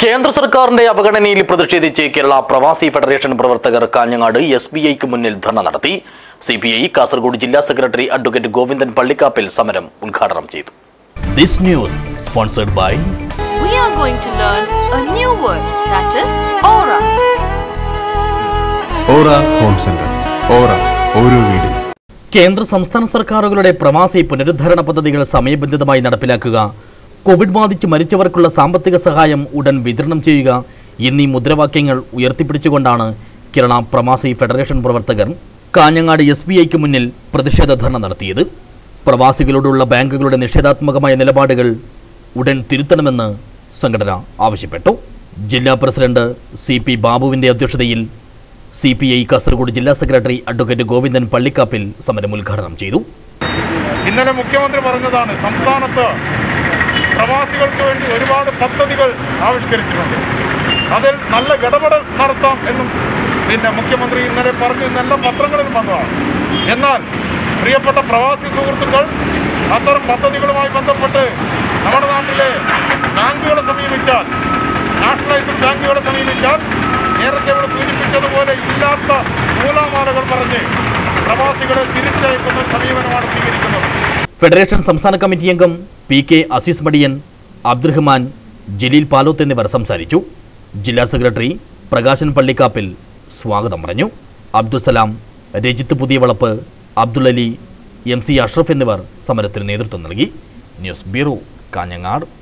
കേന്ദ്ര സർക്കാരിന്റെ അവഗണനയിൽ പ്രതിഷേധിച്ച് കേരള പ്രവാസി ഫെഡറേഷൻ പ്രവർത്തകർ കാഞ്ഞങ്ങാട് എസ് ബി ഐക്ക് മുന്നിൽ ധർണ നടത്തി സി പി ഐ കാസർഗോഡ് ജില്ലാ സെക്രട്ടറി അഡ്വക്കേറ്റ് ഗോവിന്ദൻ പള്ളിക്കാപ്പിൽ സമരം ഉദ്ഘാടനം ചെയ്തു this news sponsored by we are going to learn a new word that is aura. Aura home centre Aura ഓരോ വീടും കേന്ദ്ര സംസ്ഥാന സർക്കാരുകളുടെ പ്രവാസി പുനരുദ്ധരണ പദ്ധതികൾ സമയബന്ധിതമായി നടപ്പിലാക്കുക കോവിഡ് ബാധിച്ച് മരിച്ചവർക്കുള്ള സാമ്പത്തിക സഹായം ഉടൻ വിതരണം ചെയ്യുക എന്നീ മുദ്രാവാക്യങ്ങൾ ഉയർത്തിപ്പിടിച്ചുകൊണ്ടാണ് കേരള പ്രവാസി ഫെഡറേഷൻ പ്രവർത്തകർ കാഞ്ഞങ്ങാട് എസ് ബി ഐക്ക് മുന്നിൽ പ്രതിഷേധ ധർണ നടത്തിയത് പ്രവാസികളോടുള്ള ബാങ്കുകളുടെ നിഷേധാത്മകമായ നിലപാടുകൾ ഉടൻ തിരുത്തണമെന്ന് സംഘടന ആവശ്യപ്പെട്ടു ജില്ലാ പ്രസിഡന്റ് സി പി ബാബുവിന്റെ അധ്യക്ഷതയിൽ സി പി ഐ കാസർഗോഡ് ജില്ലാ സെക്രട്ടറി അഡ്വക്കേറ്റ് ഗോവിന്ദൻ പള്ളിക്കാപ്പിൽ സമരം ഉദ്ഘാടനം ചെയ്തു ഇന്നലെ മുഖ്യമന്ത്രി പറഞ്ഞതാണ് സംസ്ഥാനത്ത് പ്രവാസികൾക്ക് വേണ്ടി ഒരുപാട് പദ്ധതികൾ ആവിഷ്കരിച്ചിട്ടുണ്ട് അതിൽ നല്ല ഇടപെടൽ നടത്താം എന്നും പിന്നെ മുഖ്യമന്ത്രി ഇന്നലെ പറഞ്ഞു ഇന്നെല്ലാം പത്രങ്ങളിലും വന്നതാണ് എന്നാൽ പ്രിയപ്പെട്ട പ്രവാസി സുഹൃത്തുക്കൾ അത്തരം പദ്ധതികളുമായി ബന്ധപ്പെട്ട് നമ്മുടെ നാട്ടിലെ ബാങ്കുകളെ സമീപിച്ചാൽ നാഷണലൈസ്ഡ് ബാങ്കുകളെ സമീപിച്ചാൽ നേരത്തെ ഇവിടെ സൂചിപ്പിച്ചതുപോലെ ഇല്ലാത്ത നൂലാമാലകൾ പറഞ്ഞ് പ്രവാസികളെ തിരിച്ചയക്കുന്ന ഒരു സമീപനമാണ് സ്വീകരിക്കുന്നത് ഫെഡറേഷൻ സംസ്ഥാന കമ്മിറ്റി അംഗം പി കെ അസീസ് മടിയൻ അബ്ദുറഹ്മാൻ ജലീൽ പാലോത്ത് എന്നിവർ സംസാരിച്ചു ജില്ലാ സെക്രട്ടറി പ്രകാശൻ പള്ളിക്കാപ്പിൽ സ്വാഗതം പറഞ്ഞു അബ്ദുസലാം രജിത്ത് പുതിയവളപ്പ് അബ്ദുൽ അലി എം സി അഷ്റഫ് എന്നിവർ സമരത്തിന് നേതൃത്വം നൽകി ന്യൂസ് ബ്യൂറോ കാഞ്ഞങ്ങാട്